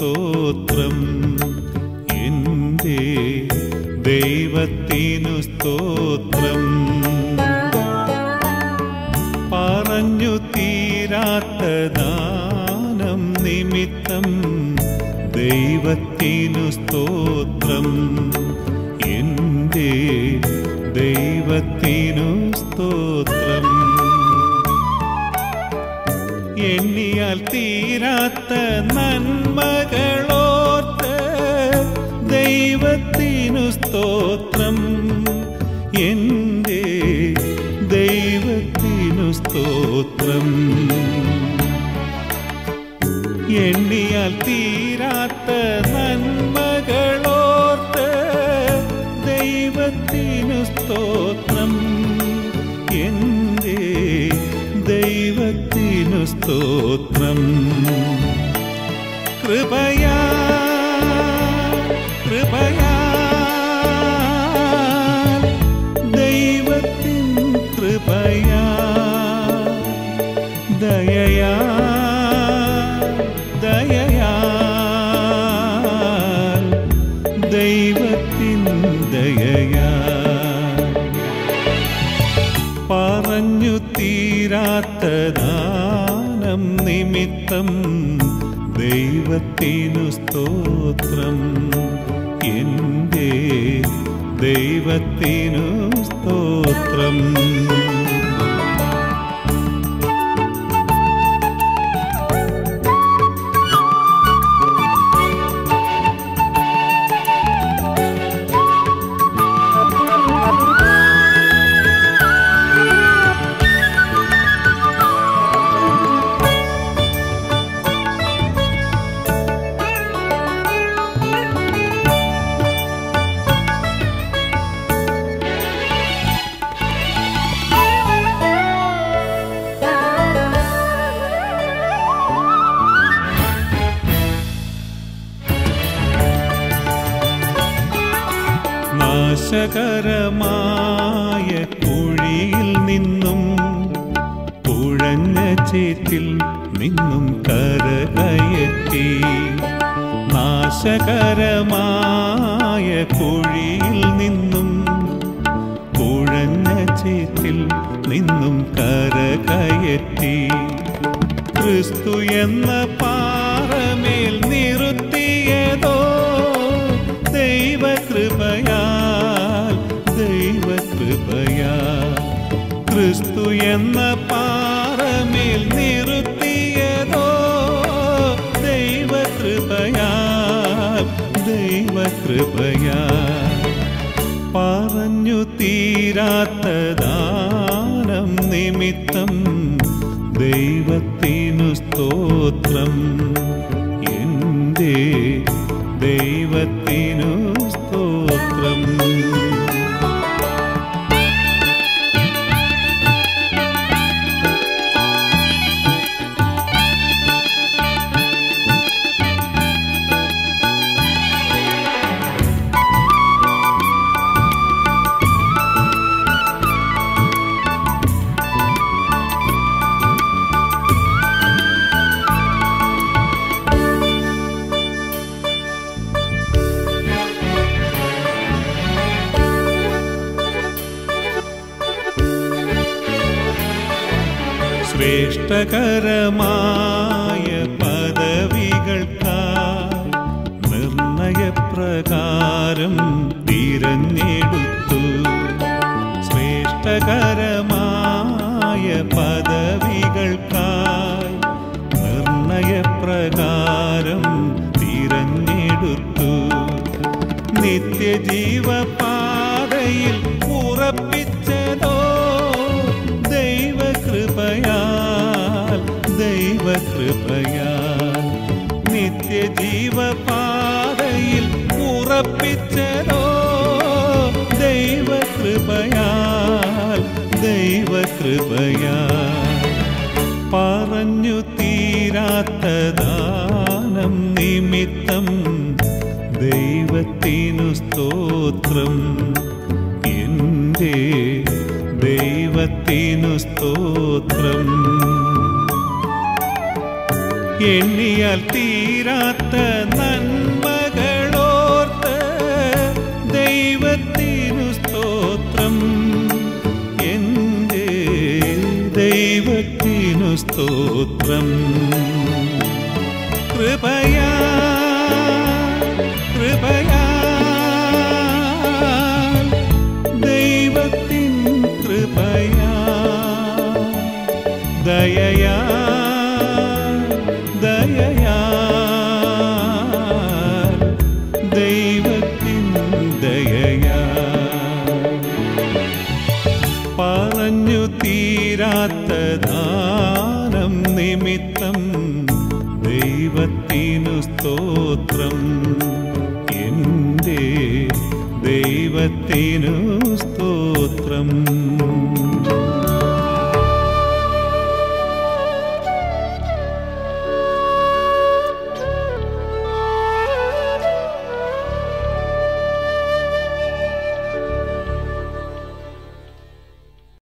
സ്തോത്രം എൻ്റെ ദൈവത്തിനു സ്തോത്രം പറഞ്ഞു തീരാത്ത ദാനം നിമിത്തം ദൈവത്തിനു സ്തോത്രം എൻ്റെ ദൈവത്തിനു സ്തോത്രം എണ്ണിയാൽ തീരാത്ത നന്മകളോർത്ത് ദൈവത്തിനു സ്തോത്രം എൻ്റെ ദൈവത്തിനു സ്തോത്രം എണ്ണിയാൽ തീരാത്ത നന്മകളോർത്ത് ദൈവത്തിനു സ്തോത്രം എൻ്റെ ദൈവത്തിനു സ്തോത്രം കൃപയാ കൃപയാ ദൈവത്തിൻ കൃപയാ ദയയാ ദയയാ ദൈവത്തിൻ ദയയാ പറഞ്ഞു തീരാത്ത ദാനം നിമിത്തം ദൈവത്തിനു സ്തോത്രം എൻ്റെ ദൈവത്തിനു സ്തോത്രം നാശകരമായ കുഴിയിൽ നിന്നും കുഴഞ്ഞ ചേറ്റിൽ നിന്നും കരകയറ്റി നാശകരമായ കുഴിയിൽ നിന്നും കുഴഞ്ഞ ചേറ്റിൽ നിന്നും കരകയറ്റി ക്രിസ്തു എന്ന പാറമേൽ നിറുത്തിയതോ ദൈവകൃപയാൽ ദൈവകൃപയാൽ ക്രിസ്തു എന്ന പാറമേൽ നിറുത്തിയതോ ദൈവകൃപയാൽ ദൈവകൃപയാൽ പറഞ്ഞു തീരാത്ത ദാനം നിമിത്തം ദൈവത്തിനു സ്തോത്രം എൻ്റെ ദൈവത്തിനു സ്തോത്രം ശ്രേഷ്ഠകരമായ പദവികൾക്കാ നിർണയപ്രകാരം തിരഞ്ഞെടുത്തു ശ്രേഷ്ഠകരമായ പദവികൾക്കായി നിർണയപ്രകാരം തിരഞ്ഞെടുത്തു നിത്യജീവപാതയിൽ ഉറപ്പിച്ചതോ ദൈവകൃപയാൽ ദൈവകൃപയാൽ നിത്യജീവപാതയിൽ ഉറപ്പിച്ചതോ ദൈവകൃപയാൽ ദൈവകൃപയാൽ പറഞ്ഞു തീരാത്ത ദാനം നിമിത്തം ദൈവത്തിനു സ്തോത്രം എൻ്റെ ദൈവത്തിനു സ്തോത്രം എണ്ണിയാൽ തീരാത്ത നന്മകളോർത്ത് ദൈവത്തിനു സ്തോത്രം എൻ്റെ ദൈവത്തിനു സ്തോത്രം കൃപയാ കൃപയാ ദൈവത്തിൻ കൃപയാ ദയയാ ദയയാ ദൈവത്തിൻ ദയയാ പറഞ്ഞു തീരാത്ത ദാനം നിമിത്തം ദൈവത്തിനു സ്തോത്രം എൻ്റെ ദൈവത്തിനു സ്തോത്രം